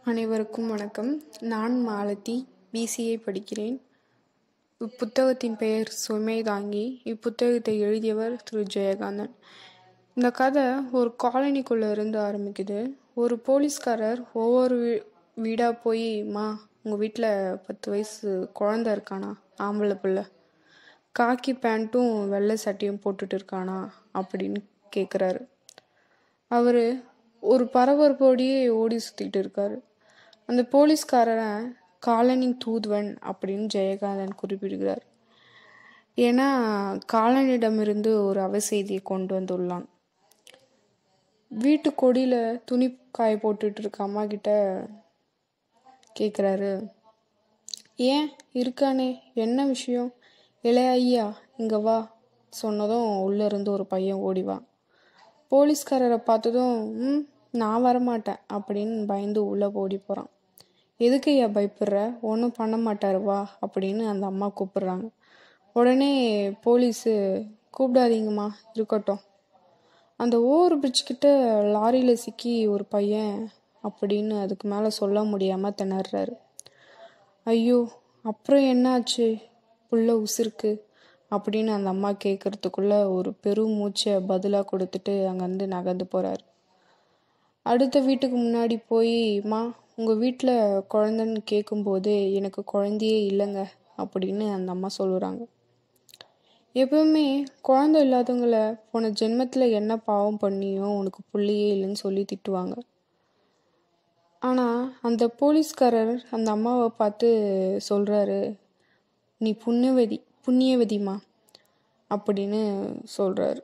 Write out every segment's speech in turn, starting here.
அனைவருக்கும் வணக்கம் நான் மாலதி பிசிஏ படிக்கிறேன் இப்புத்தகத்தின் பெயர் சுமை தாங்கி இப்புத்தகத்தை எழுதியவர் திரு ஜெயகாந்தன் இந்த கதை ஒரு காலனிக்குள்ளே இருந்து ஆரம்பிக்குது ஒரு போலீஸ்காரர் ஒவ்வொரு வீ வீடாக போய் மா உங்கள் வீட்டில் பத்து வயசு குழந்த இருக்கானா ஆம்பளை பிள்ளை காக்கி பேண்ட்டும் வெள்ளை சட்டையும் போட்டுட்டு இருக்கானா அப்படின்னு கேட்குறாரு அவர் ஒரு பரபரப்போடையே ஓடி சுற்றிட்டு இருக்காரு அந்த போலீஸ்காரரை காலனி தூதுவன் அப்படின்னு ஜெயகாந்தன் குறிப்பிடுகிறார் ஏன்னா காலனிடமிருந்து ஒரு அவசெய்தியை கொண்டு வந்துள்ளான் வீட்டு கொடியில் துணி காய போட்டுட்டு இருக்க அம்மா கிட்ட கேட்குறாரு ஏன் இருக்கானே என்ன விஷயம் இளைய ஐயா இங்கே வா சொன்னதும் உள்ளே இருந்து ஒரு பையன் ஓடி வா போலீஸ்காரரை பார்த்ததும் ம் நான் வரமாட்டேன் அப்படின்னு பயந்து உள்ளே ஓடி போகிறான் எதுக்கு ஐயா பயப்படுற ஒன்றும் பண்ண மாட்டாரு வா அப்படின்னு அந்த அம்மா கூப்பிடுறாங்க உடனே போலீஸு கூப்பிடாதீங்கம்மா இருக்கட்டும் அந்த ஓவர் பிரிட்ஜ் கிட்ட லாரியில் சிக்கி ஒரு பையன் அப்படின்னு அதுக்கு மேலே சொல்ல முடியாமல் திணறாரு ஐயோ அப்புறம் என்னாச்சு புள்ள உசிருக்கு அப்படின்னு அந்த அம்மா கேட்கறதுக்குள்ள ஒரு பெரும் மூச்சை பதிலாக கொடுத்துட்டு அங்கேருந்து நகர்ந்து போகிறாரு அடுத்த வீட்டுக்கு முன்னாடி போய் மா உங்கள் வீட்டில் குழந்தைன்னு கேட்கும்போது எனக்கு குழந்தையே இல்லைங்க அப்படின்னு அந்த அம்மா சொல்லுறாங்க எப்பவுமே குழந்தை இல்லாதவங்கள போன ஜென்மத்தில் என்ன பாவம் பண்ணியோ உனக்கு புள்ளையே இல்லைன்னு சொல்லி திட்டுவாங்க ஆனால் அந்த போலீஸ்காரர் அந்த அம்மாவை பார்த்து சொல்கிறாரு நீ புண்ணியவதி புண்ணியவதிமா அப்படின்னு சொல்கிறாரு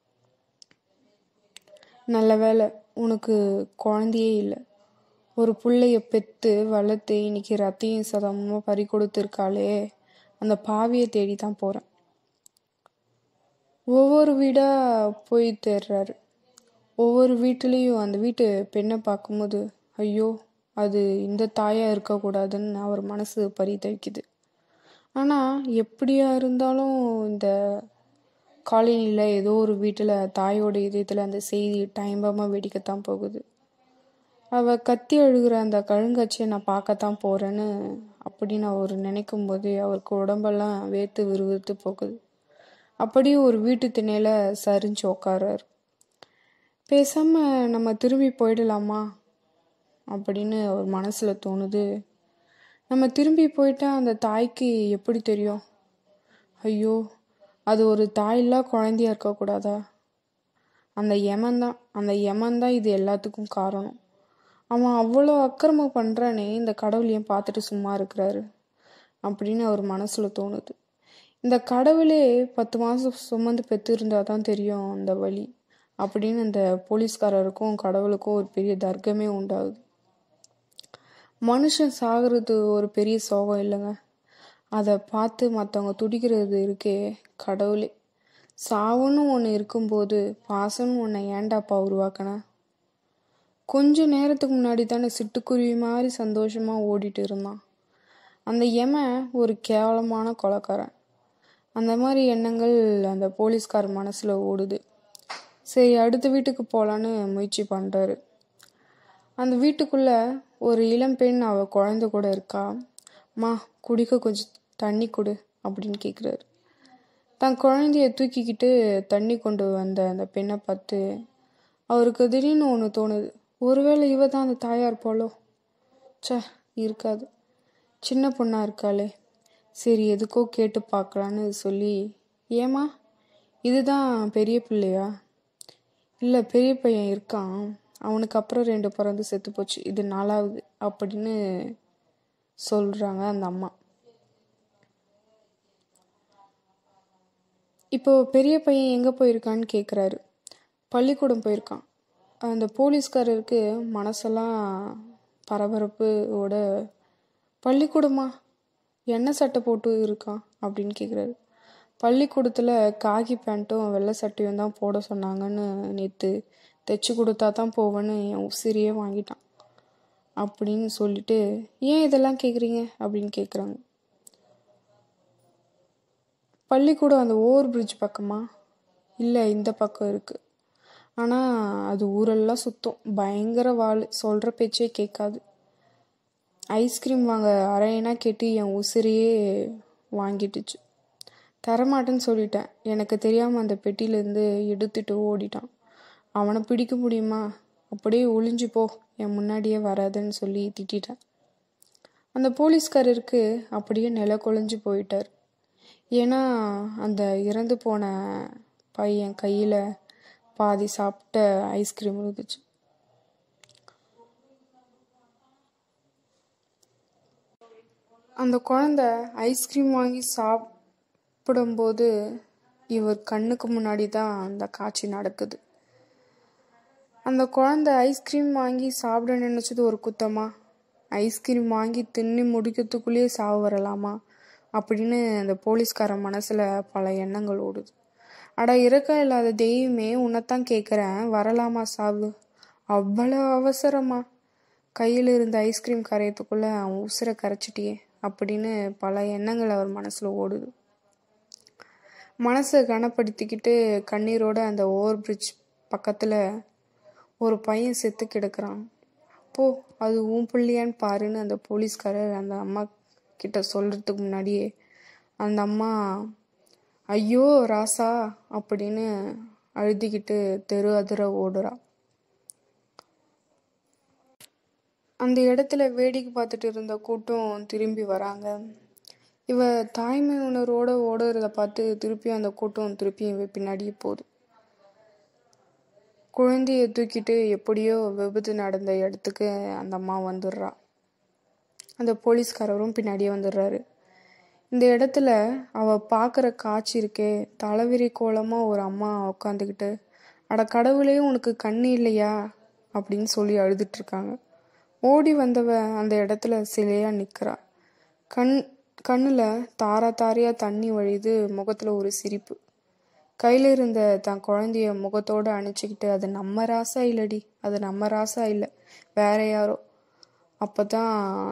நல்ல வேலை உனக்கு குழந்தையே இல்லை ஒரு பிள்ளைய பெற்று வளர்த்து இன்னைக்கு ரத்தையும் சதமும் பறி கொடுத்துருக்காளே அந்த பாவியை தேடி தான் போகிறேன் ஒவ்வொரு வீடாக போய் தேடுறாரு ஒவ்வொரு வீட்டுலேயும் அந்த வீட்டு பெண்ணை பார்க்கும்போது ஐயோ அது இந்த தாயாக இருக்கக்கூடாதுன்னு அவர் மனசு பரிதவிக்குது ஆனால் எப்படியா இருந்தாலும் இந்த காலனியில் ஏதோ ஒரு வீட்டில் தாயோட இதயத்தில் அந்த செய்தி டைம்பமாக வெடிக்கத்தான் போகுது அவள் கத்தி அழுகிற அந்த கழுங்காட்சியை நான் பார்க்கத்தான் போகிறேன்னு அப்படின்னு அவர் நினைக்கும் போதே அவருக்கு உடம்பெல்லாம் வேர்த்து விறுவிறுத்து போகுது அப்படியே ஒரு வீட்டு திணையில் சரிஞ்சு உக்காரார் பேசாமல் நம்ம திரும்பி போயிடலாமா அப்படின்னு அவர் மனசில் தோணுது நம்ம திரும்பி போயிட்டா அந்த தாய்க்கு எப்படி தெரியும் ஐயோ அது ஒரு தாயில்லா குழந்தையா இருக்கக்கூடாதா அந்த யமன்தான் அந்த யமன்தான் இது எல்லாத்துக்கும் காரணம் அவன் அவ்வளோ அக்கிரமம் பண்ணுறானே இந்த கடவுள் ஏன் பார்த்துட்டு சும்மா இருக்கிறாரு அப்படின்னு அவர் மனசில் தோணுது இந்த கடவுளே பத்து மாதம் சுமந்து பெற்று இருந்தால் தான் தெரியும் அந்த வழி அப்படின்னு அந்த போலீஸ்காரருக்கும் கடவுளுக்கும் ஒரு பெரிய தர்க்கமே உண்டாகுது மனுஷன் சாகிறது ஒரு பெரிய சோகம் இல்லைங்க அதை பார்த்து மற்றவங்க துடிக்கிறது இருக்கே கடவுளே சாவுன்னு ஒன்று இருக்கும்போது பாசம்னு ஒன்றை ஏண்டாப்பா உருவாக்கின கொஞ்ச நேரத்துக்கு முன்னாடி தானே சிட்டுக்குருவி மாதிரி சந்தோஷமாக ஓடிட்டு இருந்தான் அந்த எமன் ஒரு கேவலமான கொலைக்காரன் அந்த மாதிரி எண்ணங்கள் அந்த போலீஸ்கார் மனசில் ஓடுது சரி அடுத்த வீட்டுக்கு போகலான்னு முயற்சி பண்ணுறாரு அந்த வீட்டுக்குள்ளே ஒரு இளம்பெண் அவள் குழந்த கூட இருக்கா மா குடிக்க கொஞ்சம் தண்ணி கொடு அப்படின்னு கேட்குறாரு தன் குழந்தைய தூக்கிக்கிட்டு தண்ணி கொண்டு வந்த அந்த பெண்ணை பார்த்து அவருக்கு திடீர்னு ஒன்று தோணுது ஒருவேளை இவ தான் அந்த தாயார் போலோ ச இருக்காது சின்ன பொண்ணா இருக்காளே சரி எதுக்கோ கேட்டு பார்க்கலான்னு சொல்லி ஏமா இதுதான் பெரிய பிள்ளையா இல்லை பெரிய பையன் இருக்கான் அவனுக்கு அப்புறம் ரெண்டு பிறந்து செத்து போச்சு இது நாலாவது அப்படின்னு சொல்கிறாங்க அந்த அம்மா இப்போ பெரிய பையன் எங்கே போயிருக்கான்னு கேட்குறாரு பள்ளிக்கூடம் போயிருக்கான் அந்த போலீஸ்காரருக்கு மனசெல்லாம் பரபரப்போட பள்ளிக்கூடமா என்ன சட்டை போட்டு இருக்கான் அப்படின்னு கேட்குறாரு பள்ளிக்கூடத்தில் காக்கி பேண்ட்டும் வெள்ளை சட்டையும் தான் போட சொன்னாங்கன்னு நேற்று தைச்சி கொடுத்தா தான் போவேன்னு என் உசிரியே வாங்கிட்டான் அப்படின்னு சொல்லிட்டு ஏன் இதெல்லாம் கேட்குறீங்க அப்படின்னு கேட்குறாங்க பள்ளிக்கூடம் அந்த ஓவர் பிரிட்ஜ் பக்கமா இல்லை இந்த பக்கம் இருக்குது ஆனால் அது ஊரெல்லாம் சுத்தம் பயங்கர வாள் சொல்கிற பேச்சே கேட்காது ஐஸ்கிரீம் வாங்க அரையனா கேட்டு என் உசிரையே வாங்கிட்டுச்சு தரமாட்டேன்னு சொல்லிட்டேன் எனக்கு தெரியாமல் அந்த பெட்டியிலேருந்து எடுத்துட்டு ஓடிட்டான் அவனை பிடிக்க முடியுமா அப்படியே ஒளிஞ்சு போ என் முன்னாடியே வராதுன்னு சொல்லி திட்டிட்டேன் அந்த போலீஸ்காரருக்கு அப்படியே நில குலைஞ்சு போயிட்டார் ஏன்னா அந்த இறந்து போன பையன் கையில் பாதி சாப்பிட்ட ஐஸ்கிரீம் இருந்துச்சு அந்த குழந்த ஐஸ்கிரீம் வாங்கி சாப்பிடும்போது இவர் கண்ணுக்கு முன்னாடி தான் அந்த காட்சி நடக்குது அந்த குழந்த ஐஸ்கிரீம் வாங்கி சாப்பிட நினச்சது ஒரு குத்தமா ஐஸ்கிரீம் வாங்கி தின்னு முடிக்கிறதுக்குள்ளேயே சாவு வரலாமா அப்படின்னு அந்த போலீஸ்காரன் மனசில் பல எண்ணங்கள் ஓடுது அட இறக்க இல்லாத தெய்வமே உன்னைத்தான் கேட்குறேன் வரலாமா சாவு அவ்வளோ அவசரமா கையில் இருந்த ஐஸ்கிரீம் கரையத்துக்குள்ளே அவன் உசுரை கரைச்சிட்டியே அப்படின்னு பல எண்ணங்கள் அவர் மனசில் ஓடுது மனசை கனப்படுத்திக்கிட்டு கண்ணீரோட அந்த ஓவர் பிரிட்ஜ் பக்கத்தில் ஒரு பையன் செத்து கிடக்குறான் போ அது உன் பிள்ளையான்னு பாருன்னு அந்த போலீஸ்காரர் அந்த அம்மா கிட்ட சொல்கிறதுக்கு முன்னாடியே அந்த அம்மா ஐயோ ராசா அப்படின்னு அழுதிக்கிட்டு தெரு அதிர ஓடுறா அந்த இடத்துல வேடிக்கை பார்த்துட்டு இருந்த கூட்டம் திரும்பி வராங்க இவ தாய்மை உணர்வோட ஓடுறத பார்த்து திருப்பியும் அந்த கூட்டம் திருப்பியும் இவ பின்னாடியே போகுது குழந்தைய தூக்கிட்டு எப்படியோ விபத்து நடந்த இடத்துக்கு அந்த அம்மா வந்துடுறா அந்த போலீஸ்காரரும் பின்னாடியே வந்துடுறாரு இந்த இடத்துல அவ பார்க்குற காட்சி இருக்கே தலைவிரி கோலமாக ஒரு அம்மா உட்காந்துக்கிட்டு அட கடவுளே உனக்கு கண்ணு இல்லையா அப்படின்னு சொல்லி அழுதுட்டு இருக்காங்க ஓடி வந்தவ அந்த இடத்துல சிலையா நிற்கிறா கண் கண்ணில் தாரா தாரையா தண்ணி வழியுது முகத்தில் ஒரு சிரிப்பு கையில் இருந்த தன் குழந்தைய முகத்தோடு அணைச்சிக்கிட்டு அது நம்ம ராசா இல்லடி அது நம்ம ராசா இல்லை வேற யாரோ அப்போ தான்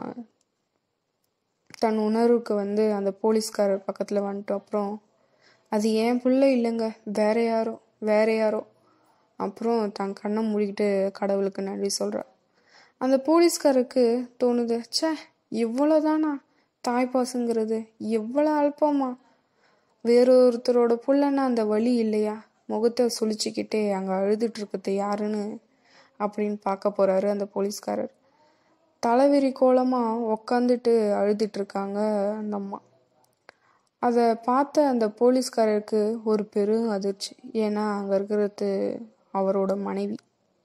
தன் உணர்வுக்கு வந்து அந்த போலீஸ்காரர் பக்கத்தில் வந்துட்டு அப்புறம் அது ஏன் பிள்ளை இல்லைங்க வேற யாரோ வேற யாரோ அப்புறம் தன் கண்ணை மூடிக்கிட்டு கடவுளுக்கு நன்றி சொல்கிறா அந்த போலீஸ்காரருக்கு தோணுது ச்சே இவ்வளோதானா தாய்ப்பாசுங்கிறது எவ்வளோ அல்பமா வேறொருத்தரோட புள்ளன்னா அந்த வழி இல்லையா முகத்தை சுழிச்சிக்கிட்டே அங்கே அழுதுட்டு இருக்கிறது யாருன்னு அப்படின்னு பார்க்க போறாரு அந்த போலீஸ்காரர் தலைவிரி கோலமாக உக்காந்துட்டு அழுதுட்டு இருக்காங்க அந்த அம்மா அதை பார்த்த அந்த போலீஸ்காரருக்கு ஒரு பெரும் அதிர்ச்சி ஏன்னா அங்கே இருக்கிறது அவரோட மனைவி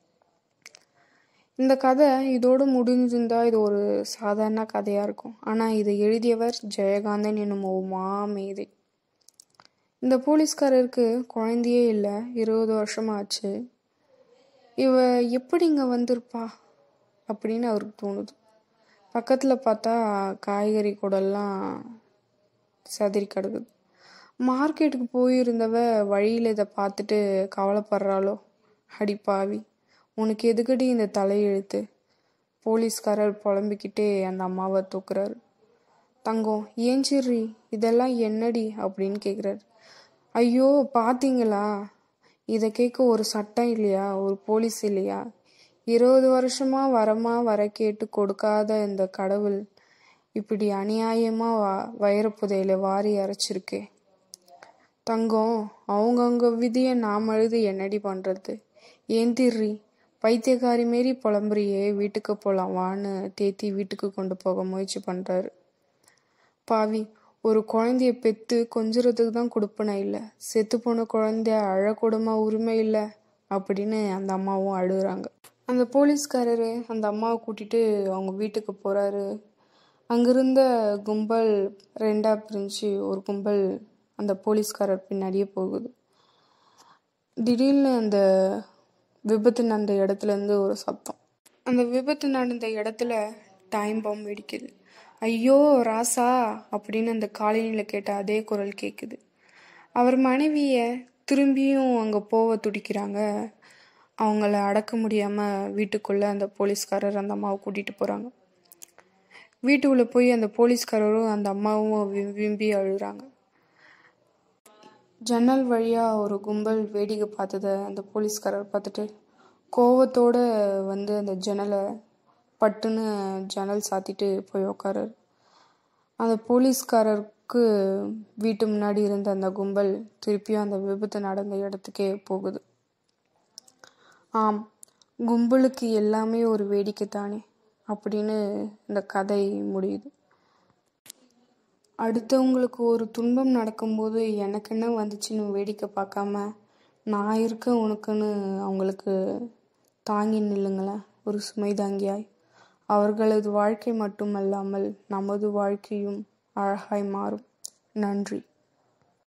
இந்த கதை இதோடு முடிஞ்சிருந்தா இது ஒரு சாதாரண கதையாக இருக்கும் ஆனால் இதை எழுதியவர் ஜெயகாந்தன் என்னும் ஒரு மாமேதை இந்த போலீஸ்காரருக்கு குழந்தையே இல்லை இருபது வருஷமாச்சு இவ எப்படி இங்கே வந்திருப்பா அப்படின்னு அவருக்கு தோணுது பக்கத்தில் பார்த்தா காய்கறி கூடெல்லாம் சதுரி கிடக்குது மார்க்கெட்டுக்கு போயிருந்தவ வழியில் இதை பார்த்துட்டு கவலைப்படுறாளோ அடி பாவி உனக்கு எதுக்கடி இந்த தலையெழுத்து போலீஸ்காரர் புலம்பிக்கிட்டே அந்த அம்மாவை தூக்குறாரு தங்கம் ஏஞ்சிர்ரி இதெல்லாம் என்னடி அப்படின்னு கேட்குறாரு ஐயோ பார்த்தீங்களா இதை கேட்க ஒரு சட்டம் இல்லையா ஒரு போலீஸ் இல்லையா இருபது வருஷமா வரமா வர கேட்டு கொடுக்காத இந்த கடவுள் இப்படி அநியாயமா வா வைரப்புதையில வாரி அரைச்சிருக்கே தங்கம் அவங்கவுங்க விதியை நாம் அழுது என்னடி பண்றது ஏந்திர்றி பைத்தியக்காரி மாரி புலம்புறியே வீட்டுக்கு போலாம் வான்னு தேத்தி வீட்டுக்கு கொண்டு போக முயற்சி பண்றாரு பாவி ஒரு குழந்தைய பெத்து கொஞ்சுறதுக்கு தான் கொடுப்பன இல்லை செத்து போன குழந்தைய அழக்கூடமா உரிமை இல்லை அப்படின்னு அந்த அம்மாவும் அழுகுறாங்க அந்த போலீஸ்காரரு அந்த அம்மாவை கூட்டிட்டு அவங்க வீட்டுக்கு போறாரு அங்கிருந்த கும்பல் ரெண்டா பிரிஞ்சு ஒரு கும்பல் அந்த போலீஸ்காரர் பின்னாடியே போகுது திடீர்னு அந்த விபத்து நடந்த இடத்துல இருந்து ஒரு சத்தம் அந்த விபத்து நடந்த இடத்துல டைம் பாம் வெடிக்குது ஐயோ ராசா அப்படின்னு அந்த காலனியில் கேட்ட அதே குரல் கேட்குது அவர் மனைவிய திரும்பியும் அங்கே போக துடிக்கிறாங்க அவங்கள அடக்க முடியாமல் வீட்டுக்குள்ளே அந்த போலீஸ்காரர் அந்த அம்மாவை கூட்டிகிட்டு போகிறாங்க வீட்டுக்குள்ளே போய் அந்த போலீஸ்காரரும் அந்த அம்மாவும் வி- விம்பி அழுகுறாங்க ஜன்னல் வழியாக ஒரு கும்பல் வேடிக்கை பார்த்ததை அந்த போலீஸ்காரர் பார்த்துட்டு கோவத்தோட வந்து அந்த ஜன்னலை பட்டுன்னு ஜன்னல் சாத்திட்டு போய் உக்காராரு அந்த போலீஸ்காரருக்கு வீட்டு முன்னாடி இருந்த அந்த கும்பல் திருப்பியும் அந்த விபத்து நடந்த இடத்துக்கே போகுது ஆம் கும்பலுக்கு எல்லாமே ஒரு வேடிக்கை தானே அப்படின்னு இந்த கதை முடியுது அடுத்தவங்களுக்கு ஒரு துன்பம் நடக்கும்போது எனக்கு என்ன வந்துச்சுன்னு வேடிக்கை பார்க்காம நான் இருக்க உனக்குன்னு அவங்களுக்கு தாங்கி நில்லுங்களேன் ஒரு சுமை தாங்கியாய் அவர்களது வாழ்க்கை மட்டுமல்லாமல் நமது வாழ்க்கையும் அழகாய் மாறும் நன்றி